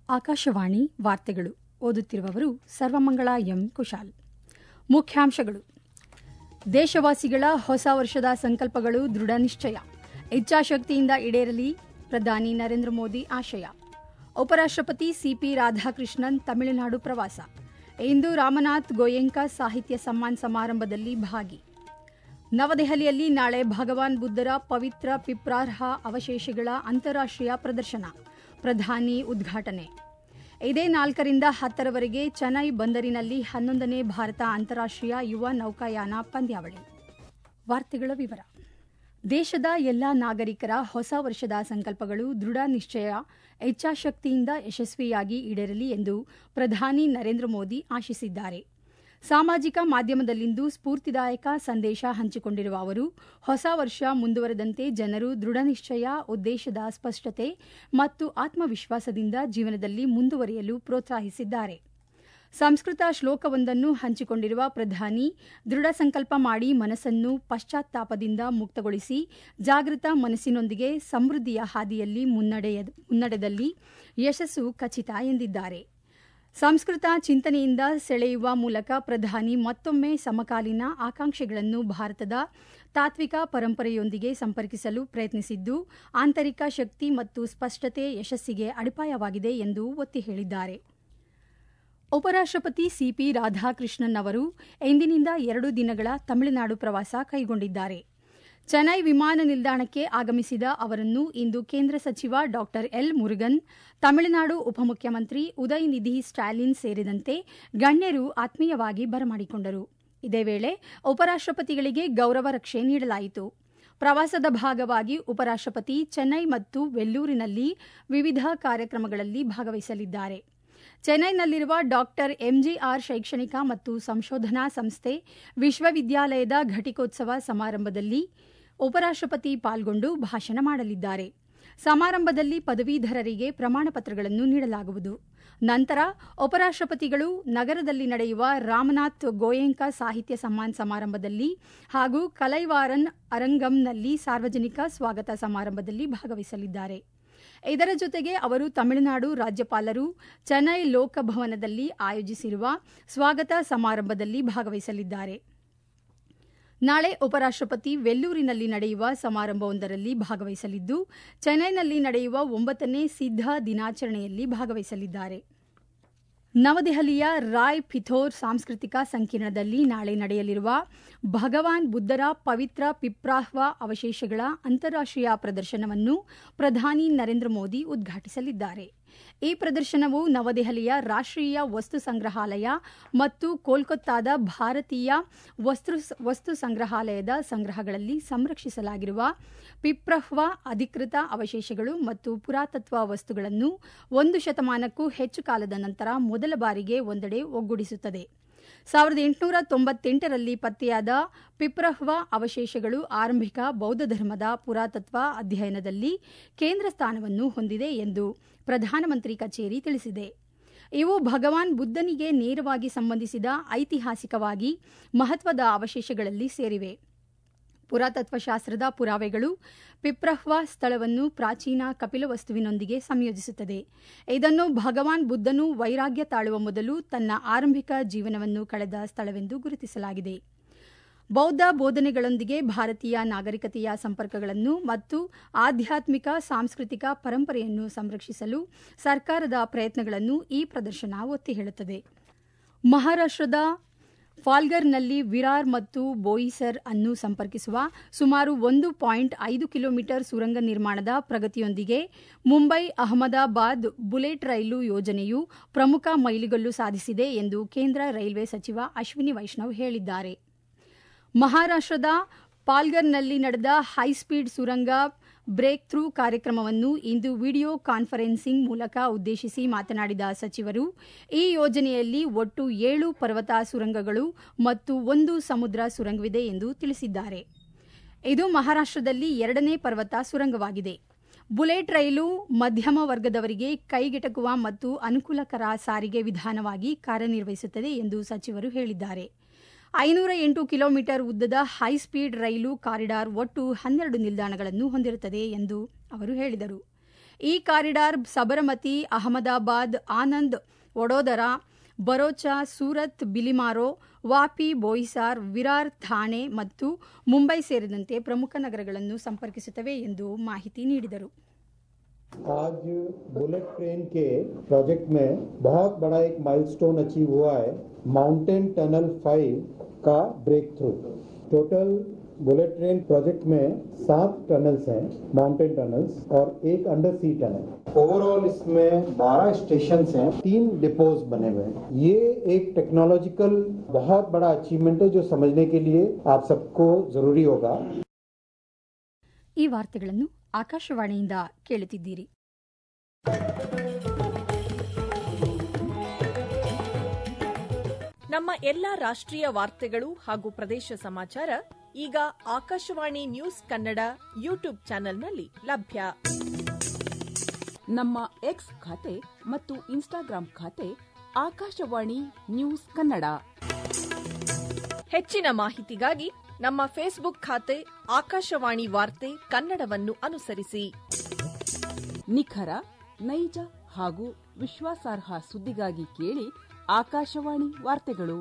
ಆಕಾಶವಾಣಿ ವಾರ್ತೆಗಳು ಓದುತ್ತಿರುವವರು ಸರ್ವಮಂಗಳ ಎಂ ಕುಶಾಲ್ ಮುಖ್ಯಾಂಶಗಳು ದೇಶವಾಸಿಗಳ ಹೊಸ ವರ್ಷದ ಸಂಕಲ್ಪಗಳು ದೃಢ ನಿಶ್ಚಯ ಇಚ್ಛಾಶಕ್ತಿಯಿಂದ ಈಡೇರಲಿ ಪ್ರಧಾನಿ ನರೇಂದ್ರ ಮೋದಿ ಆಶಯ ಉಪರಾಷ್ಟಪತಿ ಸಿಪಿ ರಾಧಾಕೃಷ್ಣನ್ ತಮಿಳುನಾಡು ಪ್ರವಾಸ ಇಂದು ರಾಮನಾಥ್ ಗೋಯಂಕ ಸಾಹಿತ್ಯ ಸಮ್ಮಾನ್ ಸಮಾರಂಭದಲ್ಲಿ ಭಾಗಿ ನವದೆಹಲಿಯಲ್ಲಿ ನಾಳೆ ಭಗವಾನ್ ಬುದ್ಧರ ಪವಿತ್ರ ಪಿಪ್ರಾರ್ಹ ಅವಶೇಷಗಳ ಅಂತಾರಾಷ್ಟೀಯ ಪ್ರದರ್ಶನ ಪ್ರಧಾನಿ ಉದ್ಘಾಟನೆ ಇದೇ ನಾಲ್ಕರಿಂದ ಹತ್ತರವರೆಗೆ ಚೆನ್ನೈ ಬಂದರಿನಲ್ಲಿ ಹನ್ನೊಂದನೇ ಭಾರತ ಅಂತಾರಾಷ್ಟೀಯ ಯುವ ನೌಕಾಯಾನ ಪಂದ್ಯಾವಳಿ ವಾರ್ತೆಗಳ ವಿವರ ದೇಶದ ಎಲ್ಲ ನಾಗರಿಕರ ಹೊಸ ವರ್ಷದ ಸಂಕಲ್ಪಗಳು ದೃಢ ನಿಶ್ಚಯ ಇಚ್ಛಾಶಕ್ತಿಯಿಂದ ಯಶಸ್ವಿಯಾಗಿ ಈಡೇರಲಿ ಎಂದು ಪ್ರಧಾನಿ ನರೇಂದ್ರ ಮೋದಿ ಆಶಿಸಿದ್ದಾರೆ ಸಾಮಾಜಿಕ ಮಾಧ್ಯಮದಲ್ಲಿಂದು ಸ್ಫೂರ್ತಿದಾಯಕ ಸಂದೇಶ ಹಂಚಿಕೊಂಡಿರುವ ಅವರು ಹೊಸ ವರ್ಷ ಮುಂದುವರೆದಂತೆ ಜನರು ದೃಢ ನಿಶ್ಚಯ ಉದ್ದೇಶದ ಸ್ಪಷ್ಟತೆ ಮತ್ತು ಆತ್ಮವಿಶ್ವಾಸದಿಂದ ಜೀವನದಲ್ಲಿ ಮುಂದುವರಿಯಲು ಪ್ರೋತ್ಸಾಹಿಸಿದ್ದಾರೆ ಸಂಸ್ಕೃತ ಶ್ಲೋಕವೊಂದನ್ನು ಹಂಚಿಕೊಂಡಿರುವ ಪ್ರಧಾನಿ ದೃಢ ಸಂಕಲ್ಪ ಮಾಡಿ ಮನಸ್ಸನ್ನು ಪಶ್ಚಾತ್ತಾಪದಿಂದ ಮುಕ್ತಗೊಳಿಸಿ ಜಾಗೃತ ಮನಸ್ಸಿನೊಂದಿಗೆ ಸಮೃದ್ಧಿಯ ಹಾದಿಯಲ್ಲಿ ಮುನ್ನಡೆದಲ್ಲಿ ಯಶಸ್ಸು ಖಚಿತ ಎಂದಿದ್ದಾರೆ ಸಂಸ್ಕೃತ ಚಿಂತನೆಯಿಂದ ಸೆಳೆಯುವ ಮೂಲಕ ಪ್ರಧಾನಿ ಮತ್ತೊಮ್ಮೆ ಸಮಕಾಲೀನ ಆಕಾಂಕ್ಷೆಗಳನ್ನು ಭಾರತದ ತಾತ್ವಿಕ ಪರಂಪರೆಯೊಂದಿಗೆ ಸಂಪರ್ಕಿಸಲು ಪ್ರಯತ್ನಿಸಿದ್ದು ಆಂತರಿಕ ಶಕ್ತಿ ಮತ್ತು ಸ್ಪಷ್ಟತೆ ಯಶಸ್ಸಿಗೆ ಅಡಿಪಾಯವಾಗಿದೆ ಎಂದು ಒತ್ತಿ ಹೇಳಿದ್ದಾರೆ ಉಪರಾಷ್ಟಪತಿ ಸಿಪಿ ರಾಧಾಕೃಷ್ಣನ್ ಅವರು ಇಂದಿನಿಂದ ಎರಡು ದಿನಗಳ ತಮಿಳುನಾಡು ಪ್ರವಾಸ ಕೈಗೊಂಡಿದ್ದಾರೆ ಚೆನ್ನೈ ವಿಮಾನ ನಿಲ್ದಾಣಕ್ಕೆ ಆಗಮಿಸಿದ ಅವರನ್ನು ಇಂದು ಕೇಂದ್ರ ಸಚಿವ ಡಾ ಎಲ್ ಮುರುಗನ್ ತಮಿಳುನಾಡು ಉಪಮುಖ್ಯಮಂತ್ರಿ ಉದಯನಿಧಿ ಸ್ಟಾಲಿನ್ ಸೇರಿದಂತೆ ಗಣ್ಯರು ಆತ್ಮೀಯವಾಗಿ ಬರಮಾಡಿಕೊಂಡರು ಇದೇ ವೇಳೆ ಉಪರಾಷ್ಟಪತಿಗಳಿಗೆ ಗೌರವ ರಕ್ಷೆ ನೀಡಲಾಯಿತು ಪ್ರವಾಸದ ಭಾಗವಾಗಿ ಉಪರಾಷ್ಟಪತಿ ಚೆನ್ನೈ ಮತ್ತು ವೆಲ್ಲೂರಿನಲ್ಲಿ ವಿವಿಧ ಕಾರ್ಯಕ್ರಮಗಳಲ್ಲಿ ಭಾಗವಹಿಸಲಿದ್ದಾರೆ ಚೆನ್ನೈನಲ್ಲಿರುವ ಡಾಕ್ಟರ್ ಎಂಜಿಆರ್ ಶೈಕ್ಷಣಿಕ ಮತ್ತು ಸಂಶೋಧನಾ ಸಂಸ್ಥೆ ವಿಶ್ವವಿದ್ಯಾಲಯದ ಘಟಿಕೋತ್ಸವ ಸಮಾರಂಭದಲ್ಲಿ ಉಪರಾಷ್ಟಪತಿ ಪಾಲ್ಗೊಂಡು ಭಾಷಣ ಮಾಡಲಿದ್ದಾರೆ ಸಮಾರಂಭದಲ್ಲಿ ಪದವೀಧರರಿಗೆ ಪ್ರಮಾಣ ಪತ್ರಗಳನ್ನು ನೀಡಲಾಗುವುದು ನಂತರ ಉಪರಾಷ್ಟಪತಿಗಳು ನಗರದಲ್ಲಿ ನಡೆಯುವ ರಾಮನಾಥ್ ಗೋಯಂಕ ಸಾಹಿತ್ಯ ಸಮ್ಮಾನ್ ಸಮಾರಂಭದಲ್ಲಿ ಹಾಗೂ ಕಲೈವಾರನ್ ಅರಂಗಂನಲ್ಲಿ ಸಾರ್ವಜನಿಕ ಸ್ವಾಗತ ಸಮಾರಂಭದಲ್ಲಿ ಭಾಗವಹಿಸಲಿದ್ದಾರೆ ಇದರ ಜೊತೆಗೆ ಅವರು ತಮಿಳುನಾಡು ರಾಜ್ಯಪಾಲರು ಚೆನ್ನೈ ಲೋಕಭವನದಲ್ಲಿ ಆಯೋಜಿಸಿರುವ ಸ್ವಾಗತ ಸಮಾರಂಭದಲ್ಲಿ ಭಾಗವಹಿಸಲಿದ್ದಾರೆ ನಾಳೆ ಉಪರಾಷ್ಟಪತಿ ವೆಲ್ಲೂರಿನಲ್ಲಿ ನಡೆಯುವ ಸಮಾರಂಭವೊಂದರಲ್ಲಿ ಭಾಗವಹಿಸಲಿದ್ದು ಚೆನ್ನೈನಲ್ಲಿ ನಡೆಯುವ ಒಂಬತ್ತನೇ ಸಿದ್ಧ ದಿನಾಚರಣೆಯಲ್ಲಿ ಭಾಗವಹಿಸಲಿದ್ದಾರೆ ನವದೆಹಲಿಯ ರಾಯ್ ಪಿಥೋರ್ ಸಾಂಸ್ಕೃತಿಕ ಸಂಕೀರ್ಣದಲ್ಲಿ ನಾಳೆ ನಡೆಯಲಿರುವ ಭಗವಾನ್ ಬುದ್ಧರ ಪವಿತ್ರ ಪಿಪ್ರಾಹ್ವ ಅವಶೇಷಗಳ ಅಂತಾರಾಷ್ಟೀಯ ಪ್ರದರ್ಶನವನ್ನು ಪ್ರಧಾನಿ ನರೇಂದ್ರ ಮೋದಿ ಉದ್ಘಾಟಿಸಲಿದ್ದಾರೆ ಈ ಪ್ರದರ್ಶನವು ನವದೆಹಲಿಯ ರಾಷ್ಟ್ರೀಯ ವಸ್ತು ಸಂಗ್ರಹಾಲಯ ಮತ್ತು ಕೋಲ್ಕತ್ತಾದ ಭಾರತೀಯ ವಸ್ತು ಸಂಗ್ರಹಾಲಯದ ಸಂಗ್ರಹಗಳಲ್ಲಿ ಸಂರಕ್ಷಿಸಲಾಗಿರುವ ಪಿಪ್ರಹ್ವ ಅಧಿಕೃತ ಅವಶೇಷಗಳು ಮತ್ತು ಪುರಾತತ್ವ ವಸ್ತುಗಳನ್ನು ಒಂದು ಶತಮಾನಕ್ಕೂ ಹೆಚ್ಚು ಕಾಲದ ನಂತರ ಮೊದಲ ಬಾರಿಗೆ ಒಂದೆಡೆ ಒಗ್ಗೂಡಿಸುತ್ತದೆ ಸಾವಿರದ ಎಂಟುನೂರ ತೊಂಬತ್ತೆಂಟರಲ್ಲಿ ಪತ್ತೆಯಾದ ಪಿಪ್ರಹ್ವ ಅವಶೇಷಗಳು ಆರಂಭಿಕ ಬೌದ್ಧ ಧರ್ಮದ ಪುರಾತತ್ವ ಅಧ್ಯಯನದಲ್ಲಿ ಕೇಂದ್ರ ಸ್ಥಾನವನ್ನು ಹೊಂದಿದೆ ಎಂದು ಪ್ರಧಾನಮಂತ್ರಿ ಕಚೇರಿ ತಿಳಿಸಿದೆ ಇವು ಭಗವಾನ್ ಬುದ್ಧನಿಗೆ ನೇರವಾಗಿ ಸಂಬಂಧಿಸಿದ ಐತಿಹಾಸಿಕವಾಗಿ ಮಹತ್ವದ ಅವಶೇಷಗಳಲ್ಲಿ ಸೇರಿವೆ ಪುರಾತತ್ವಶಾಸ್ತ್ರದ ಪುರಾವೆಗಳು ಪಿಪ್ರಹ್ವ ಸ್ಥಳವನ್ನು ಪ್ರಾಚೀನ ಕಪಿಲವಸ್ತುವಿನೊಂದಿಗೆ ಸಂಯೋಜಿಸುತ್ತದೆ ಇದನ್ನು ಭಗವಾನ್ ಬುದ್ಧನು ವೈರಾಗ್ಯ ತಾಳುವ ಮೊದಲು ತನ್ನ ಆರಂಭಿಕ ಜೀವನವನ್ನು ಕಳೆದ ಸ್ಥಳವೆಂದು ಗುರುತಿಸಲಾಗಿದೆ ಬೌದ್ಧ ಬೋಧನೆಗಳೊಂದಿಗೆ ಭಾರತೀಯ ನಾಗರಿಕತೆಯ ಸಂಪರ್ಕಗಳನ್ನು ಮತ್ತು ಆಧ್ಯಾತ್ಮಿಕ ಸಾಂಸ್ಕೃತಿಕ ಪರಂಪರೆಯನ್ನು ಸಂರಕ್ಷಿಸಲು ಸರ್ಕಾರದ ಪ್ರಯತ್ನಗಳನ್ನು ಈ ಪ್ರದರ್ಶನ ಒತ್ತಿ ಹೇಳುತ್ತದೆ ಮಹಾರಾಷ್ಟದ ಫಾಲ್ಗರ್ನಲ್ಲಿ ವಿರಾರ್ ಮತ್ತು ಬೋಯಿಸರ್ ಅನ್ನು ಸಂಪರ್ಕಿಸುವ ಸುಮಾರು ಒಂದು ಪಾಯಿಂಟ್ ಐದು ಕಿಲೋಮೀಟರ್ ಸುರಂಗ ನಿರ್ಮಾಣದ ಪ್ರಗತಿಯೊಂದಿಗೆ ಮುಂಬೈ ಅಹಮದಾಬಾದ್ ಬುಲೆಟ್ ರೈಲು ಯೋಜನೆಯು ಪ್ರಮುಖ ಮೈಲಿಗಲ್ಲು ಸಾಧಿಸಿದೆ ಎಂದು ಕೇಂದ್ರ ರೈಲ್ವೆ ಸಚಿವ ಅಶ್ವಿನಿ ವೈಷ್ಣವ್ ಹೇಳಿದ್ದಾರೆ ಮಹಾರಾಷ್ಟದ ಪಾಲ್ಗರ್ನಲ್ಲಿ ನಡೆದ ಹೈಸ್ಪೀಡ್ ಸುರಂಗ ಬ್ರೇಕ್ ಥ್ರೂ ಕಾರ್ಯಕ್ರಮವನ್ನು ಇಂದು ವಿಡಿಯೋ ಕಾನ್ಫರೆನ್ಸಿಂಗ್ ಮೂಲಕ ಉದ್ದೇಶಿಸಿ ಮಾತನಾಡಿದ ಸಚಿವರು ಈ ಯೋಜನೆಯಲ್ಲಿ ಒಟ್ಟು ಏಳು ಪರ್ವತ ಸುರಂಗಗಳು ಮತ್ತು ಒಂದು ಸಮುದ್ರ ಸುರಂಗವಿದೆ ಎಂದು ತಿಳಿಸಿದ್ದಾರೆ ಇದು ಮಹಾರಾಷ್ಟದಲ್ಲಿ ಎರಡನೇ ಪರ್ವತ ಸುರಂಗವಾಗಿದೆ ಬುಲೆಟ್ ರೈಲು ಮಧ್ಯಮ ವರ್ಗದವರಿಗೆ ಕೈಗೆಟಕುವ ಮತ್ತು ಅನುಕೂಲಕರ ಸಾರಿಗೆ ವಿಧಾನವಾಗಿ ಕಾರ್ಯನಿರ್ವಹಿಸುತ್ತದೆ ಎಂದು ಸಚಿವರು ಹೇಳಿದ್ದಾರೆ ಐನೂರ ಎಂಟು ಕಿಲೋಮೀಟರ್ ಉದ್ದದ ಹೈಸ್ಪೀಡ್ ರೈಲು ಕಾರಿಡಾರ್ ಒಟ್ಟು ಹನ್ನೆರಡು ನಿಲ್ದಾಣಗಳನ್ನು ಹೊಂದಿರುತ್ತದೆ ಎಂದು ಅವರು ಹೇಳಿದರು ಈ ಕಾರಿಡಾರ್ ಸಬರಮತಿ ಅಹಮದಾಬಾದ್ ಆನಂದ್ ವಡೋದರಾ ಬರೋಚಾ ಸೂರತ್ ಬಿಲಿಮಾರೋ ವಾಪಿ ಬೋಯಿಸಾರ್ ವಿರಾರ್ ಥಾಣೆ ಮತ್ತು ಮುಂಬೈ ಸೇರಿದಂತೆ ಪ್ರಮುಖ ನಗರಗಳನ್ನು ಸಂಪರ್ಕಿಸುತ್ತವೆ ಎಂದು ಮಾಹಿತಿ ನೀಡಿದರು आज बुलेट ट्रेन के प्रोजेक्ट में बहुत बड़ा एक माइलस्टोन अचीव हुआ है माउंटेन टनल 5 का breakthrough total bullet train project में सात टनल्स हैं माउंटेन टनल्स और एक अंडर सी टनल ओवरऑल इसमें 12 स्टेशन हैं तीन डिपोज बने हुए हैं ये एक टेक्नोलॉजिकल बहुत बड़ा अचीवमेंट है जो समझने के लिए आप सबको जरूरी होगा ಈ ವಾರ್ತೆಗಳನ್ನು ಆಕಾಶವಾಣಿಯಿಂದ ಕೇಳುತ್ತಿದ್ದೀರಿ ನಮ್ಮ ಎಲ್ಲಾ ರಾಷ್ಟ್ರೀಯ ವಾರ್ತೆಗಳು ಹಾಗೂ ಪ್ರದೇಶ ಸಮಾಚಾರ ಈಗ ಆಕಾಶವಾಣಿ ನ್ಯೂಸ್ ಕನ್ನಡ ಯೂಟ್ಯೂಬ್ ಚಾನೆಲ್ನಲ್ಲಿ ಲಭ್ಯ ನಮ್ಮ ಎಕ್ಸ್ ಖಾತೆ ಮತ್ತು ಇನ್ಸ್ಟಾಗ್ರಾಂ ಖಾತೆ ಆಕಾಶವಾಣಿ ನ್ಯೂಸ್ ಕನ್ನಡ ಹೆಚ್ಚಿನ ಮಾಹಿತಿಗಾಗಿ ನಮ್ಮ ಫೇಸ್ಬುಕ್ ಖಾತೆ ಆಕಾಶವಾಣಿ ವಾರ್ತೆ ಕನ್ನಡವನ್ನು ಅನುಸರಿಸಿ ನಿಖರ ನೈಜ ಹಾಗೂ ವಿಶ್ವಾಸಾರ್ಹ ಸುದ್ದಿಗಾಗಿ ಕೇಳಿ ಆಕಾಶವಾಣಿ ವಾರ್ತೆಗಳು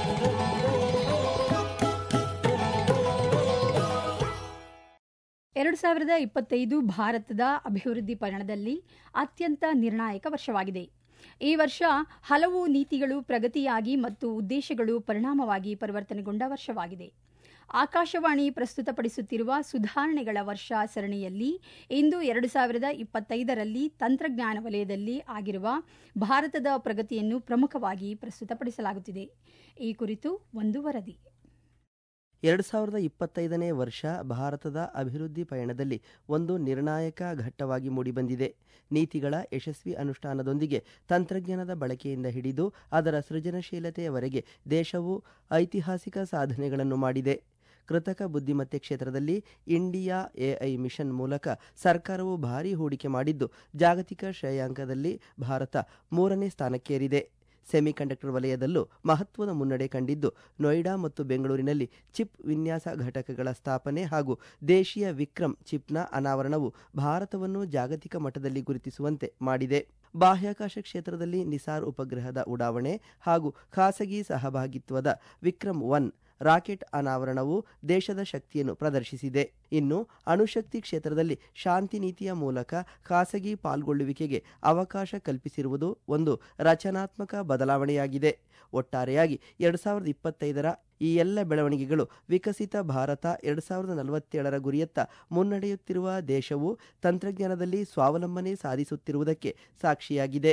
ಎರಡು ಸಾವಿರದ ಇಪ್ಪತ್ತೈದು ಭಾರತದ ಅಭಿವೃದ್ಧಿ ಪಯಣದಲ್ಲಿ ಅತ್ಯಂತ ನಿರ್ಣಾಯಕ ವರ್ಷವಾಗಿದೆ ಈ ವರ್ಷ ಹಲವು ನೀತಿಗಳು ಪ್ರಗತಿಯಾಗಿ ಮತ್ತು ಉದ್ದೇಶಗಳು ಪರಿಣಾಮವಾಗಿ ಪರಿವರ್ತನೆಗೊಂಡ ವರ್ಷವಾಗಿದೆ ಆಕಾಶವಾಣಿ ಪ್ರಸ್ತುತಪಡಿಸುತ್ತಿರುವ ಸುಧಾರಣೆಗಳ ವರ್ಷ ಸರಣಿಯಲ್ಲಿ ಇಂದು ಎರಡು ಸಾವಿರದ ಇಪ್ಪತ್ತೈದರಲ್ಲಿ ತಂತ್ರಜ್ಞಾನ ವಲಯದಲ್ಲಿ ಆಗಿರುವ ಭಾರತದ ಪ್ರಗತಿಯನ್ನು ಪ್ರಮುಖವಾಗಿ ಪ್ರಸ್ತುತಪಡಿಸಲಾಗುತ್ತಿದೆ ಈ ಕುರಿತು ಒಂದು ವರದಿ ಎರಡು ಸಾವಿರದ ಇಪ್ಪತ್ತೈದನೇ ವರ್ಷ ಭಾರತದ ಅಭಿವೃದ್ಧಿ ಪಯಣದಲ್ಲಿ ಒಂದು ನಿರ್ಣಾಯಕ ಘಟ್ಟವಾಗಿ ಮೂಡಿಬಂದಿದೆ ನೀತಿಗಳ ಯಶಸ್ವಿ ಅನುಷ್ಠಾನದೊಂದಿಗೆ ತಂತ್ರಜ್ಞಾನದ ಬಳಕೆಯಿಂದ ಹಿಡಿದು ಅದರ ಸೃಜನಶೀಲತೆಯವರೆಗೆ ದೇಶವು ಐತಿಹಾಸಿಕ ಸಾಧನೆಗಳನ್ನು ಮಾಡಿದೆ ಕೃತಕ ಬುದ್ಧಿಮತ್ತೆ ಕ್ಷೇತ್ರದಲ್ಲಿ ಇಂಡಿಯಾ ಎಐ ಮಿಷನ್ ಮೂಲಕ ಸರ್ಕಾರವು ಭಾರೀ ಹೂಡಿಕೆ ಮಾಡಿದ್ದು ಜಾಗತಿಕ ಶ್ರೇಯಾಂಕದಲ್ಲಿ ಭಾರತ ಮೂರನೇ ಸ್ಥಾನಕ್ಕೇರಿದೆ ಸೆಮಿಕಂಡಕ್ಟರ್ ವಲಯದಲ್ಲೂ ಮಹತ್ವದ ಮುನ್ನಡೆ ಕಂಡಿದ್ದು ನೋಯ್ಡಾ ಮತ್ತು ಬೆಂಗಳೂರಿನಲ್ಲಿ ಚಿಪ್ ವಿನ್ಯಾಸ ಘಟಕಗಳ ಸ್ಥಾಪನೆ ಹಾಗೂ ದೇಶೀಯ ವಿಕ್ರಮ್ ಚಿಪ್ನ ಅನಾವರಣವು ಭಾರತವನ್ನು ಜಾಗತಿಕ ಮಟ್ಟದಲ್ಲಿ ಗುರುತಿಸುವಂತೆ ಮಾಡಿದೆ ಬಾಹ್ಯಾಕಾಶ ಕ್ಷೇತ್ರದಲ್ಲಿ ನಿಸಾರ್ ಉಪಗ್ರಹದ ಉಡಾವಣೆ ಹಾಗೂ ಖಾಸಗಿ ಸಹಭಾಗಿತ್ವದ ವಿಕ್ರಮ್ ಒನ್ ರಾಕೆಟ್ ಅನಾವರಣವು ದೇಶದ ಶಕ್ತಿಯನ್ನು ಪ್ರದರ್ಶಿಸಿದೆ ಇನ್ನು ಅಣುಶಕ್ತಿ ಕ್ಷೇತ್ರದಲ್ಲಿ ಶಾಂತಿ ನೀತಿಯ ಮೂಲಕ ಖಾಸಗಿ ಪಾಲ್ಗೊಳ್ಳುವಿಕೆಗೆ ಅವಕಾಶ ಕಲ್ಪಿಸಿರುವುದು ಒಂದು ರಚನಾತ್ಮಕ ಬದಲಾವಣೆಯಾಗಿದೆ ಒಟ್ಟಾರೆಯಾಗಿ ಎರಡು ಸಾವಿರದ ಇಪ್ಪತ್ತೈದರ ಈ ಎಲ್ಲ ಬೆಳವಣಿಗೆಗಳು ವಿಕಸಿತ ಭಾರತ ಎರಡು ಸಾವಿರದ ನಲವತ್ತೇಳರ ಗುರಿಯತ್ತ ಮುನ್ನಡೆಯುತ್ತಿರುವ ದೇಶವು ತಂತ್ರಜ್ಞಾನದಲ್ಲಿ ಸ್ವಾವಲಂಬನೆ ಸಾಧಿಸುತ್ತಿರುವುದಕ್ಕೆ ಸಾಕ್ಷಿಯಾಗಿದೆ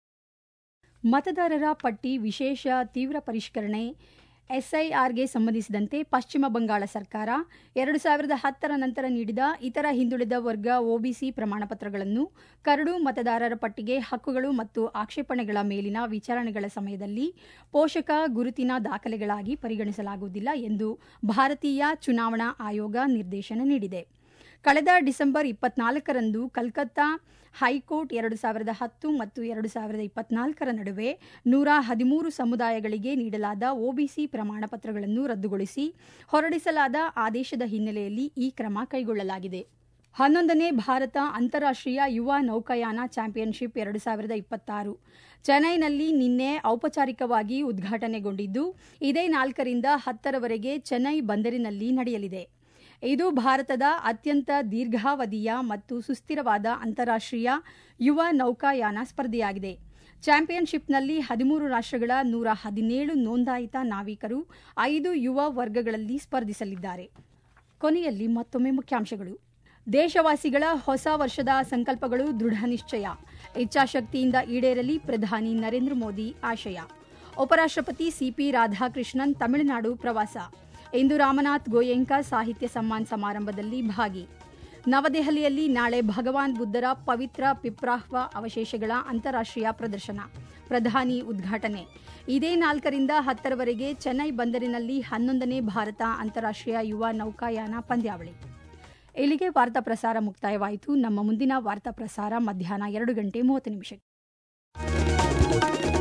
ಮತದಾರರ ಪಟ್ಟಿ ವಿಶೇಷ ತೀವ್ರ ಪರಿಷ್ಕರಣೆ ಎಸ್ಐಆರ್ಗೆ ಸಂಬಂಧಿಸಿದಂತೆ ಪಶ್ಚಿಮ ಬಂಗಾಳ ಸರ್ಕಾರ ಎರಡು ಸಾವಿರದ ಹತ್ತರ ನಂತರ ನೀಡಿದ ಇತರ ಹಿಂದುಳಿದ ವರ್ಗ ಒಬಿಸಿ ಪ್ರಮಾಣಪತ್ರಗಳನ್ನು ಕರಡು ಮತದಾರರ ಪಟ್ಟಿಗೆ ಹಕ್ಕುಗಳು ಮತ್ತು ಆಕ್ಷೇಪಣೆಗಳ ಮೇಲಿನ ವಿಚಾರಣೆಗಳ ಸಮಯದಲ್ಲಿ ಪೋಷಕ ಗುರುತಿನ ದಾಖಲೆಗಳಾಗಿ ಪರಿಗಣಿಸಲಾಗುವುದಿಲ್ಲ ಎಂದು ಭಾರತೀಯ ಚುನಾವಣಾ ಆಯೋಗ ನಿರ್ದೇಶನ ನೀಡಿದೆ ಕಳೆದ ಡಿಸೆಂಬರ್ ಇಪ್ಪತ್ನಾಲ್ಕರಂದು ಕಲ್ಕತ್ತಾ ಹೈಕೋರ್ಟ್ ಎರಡು ಸಾವಿರದ ಹತ್ತು ಮತ್ತು ಎರಡು ಸಾವಿರದ ಇಪ್ಪತ್ನಾಲ್ಕರ ನಡುವೆ ನೂರ ಹದಿಮೂರು ಸಮುದಾಯಗಳಿಗೆ ನೀಡಲಾದ ಒಬಿಸಿ ಪ್ರಮಾಣಪತ್ರಗಳನ್ನು ರದ್ದುಗೊಳಿಸಿ ಹೊರಡಿಸಲಾದ ಆದೇಶದ ಹಿನ್ನೆಲೆಯಲ್ಲಿ ಈ ಕ್ರಮ ಕೈಗೊಳ್ಳಲಾಗಿದೆ ಹನ್ನೊಂದನೇ ಭಾರತ ಅಂತಾರಾಷ್ಟ್ರೀಯ ಯುವ ನೌಕಾಯಾನ ಚಾಂಪಿಯನ್ಶಿಪ್ ಎರಡು ಸಾವಿರದ ಇಪ್ಪತ್ತಾರು ಚೆನ್ನೈನಲ್ಲಿ ನಿನ್ನೆ ಔಪಚಾರಿಕವಾಗಿ ಉದ್ಘಾಟನೆಗೊಂಡಿದ್ದು ಇದೇ ನಾಲ್ಕರಿಂದ ಹತ್ತರವರೆಗೆ ಚೆನ್ನೈ ಬಂದರಿನಲ್ಲಿ ನಡೆಯಲಿದೆ ಇದು ಭಾರತದ ಅತ್ಯಂತ ದೀರ್ಘಾವಧಿಯ ಮತ್ತು ಸುಸ್ಥಿರವಾದ ಅಂತಾರಾಷ್ಟ್ರೀಯ ಯುವ ನೌಕಾಯಾನ ಸ್ಪರ್ಧೆಯಾಗಿದೆ ಚಾಂಪಿಯನ್ಶಿಪ್ನಲ್ಲಿ ಹದಿಮೂರು ರಾಷ್ಟ್ರಗಳ ನೂರ ಹದಿನೇಳು ನೋಂದಾಯಿತ ನಾವಿಕರು ಐದು ಯುವ ವರ್ಗಗಳಲ್ಲಿ ಸ್ಪರ್ಧಿಸಲಿದ್ದಾರೆ ಕೊನೆಯಲ್ಲಿ ಮತ್ತೊಮ್ಮೆ ಮುಖ್ಯಾಂಶಗಳು ದೇಶವಾಸಿಗಳ ಹೊಸ ವರ್ಷದ ಸಂಕಲ್ಪಗಳು ದೃಢ ನಿಶ್ಚಯ ಇಚ್ಛಾಶಕ್ತಿಯಿಂದ ಈಡೇರಲಿ ಪ್ರಧಾನಿ ನರೇಂದ್ರ ಮೋದಿ ಆಶಯ ಉಪರಾಷ್ಟ್ರಪತಿ ಸಿಪಿ ರಾಧಾಕೃಷ್ಣನ್ ತಮಿಳುನಾಡು ಪ್ರವಾಸ ಇಂದು ರಾಮನಾಥ್ ಗೋಯಂಕ ಸಾಹಿತ್ಯ ಸಮ್ಮಾನ್ ಸಮಾರಂಭದಲ್ಲಿ ಭಾಗಿ ನವದೆಹಲಿಯಲ್ಲಿ ನಾಳೆ ಭಗವಾನ್ ಬುದ್ಧರ ಪವಿತ್ರ ಪಿಪ್ರಾಹ್ವ ಅವಶೇಷಗಳ ಅಂತಾರಾಷ್ಟ್ರೀಯ ಪ್ರದರ್ಶನ ಪ್ರಧಾನಿ ಉದ್ಘಾಟನೆ ಇದೇ ನಾಲ್ಕರಿಂದ ಹತ್ತರವರೆಗೆ ಚೆನ್ನೈ ಬಂದರಿನಲ್ಲಿ ಹನ್ನೊಂದನೇ ಭಾರತ ಅಂತಾರಾಷ್ಟ್ರೀಯ ಯುವ ನೌಕಾಯಾನ ಪಂದ್ಯಾವಳಿ ಇಲ್ಲಿಗೆ ವಾರ್ತಾ ಪ್ರಸಾರ ಮುಕ್ತಾಯವಾಯಿತು ನಮ್ಮ ಮುಂದಿನ ವಾರ್ತಾ ಪ್ರಸಾರ ಮಧ್ಯಾಹ್ನ ಎರಡು ಗಂಟೆ ಮೂವತ್ತು ನಿಮಿಷಕ್ಕೆ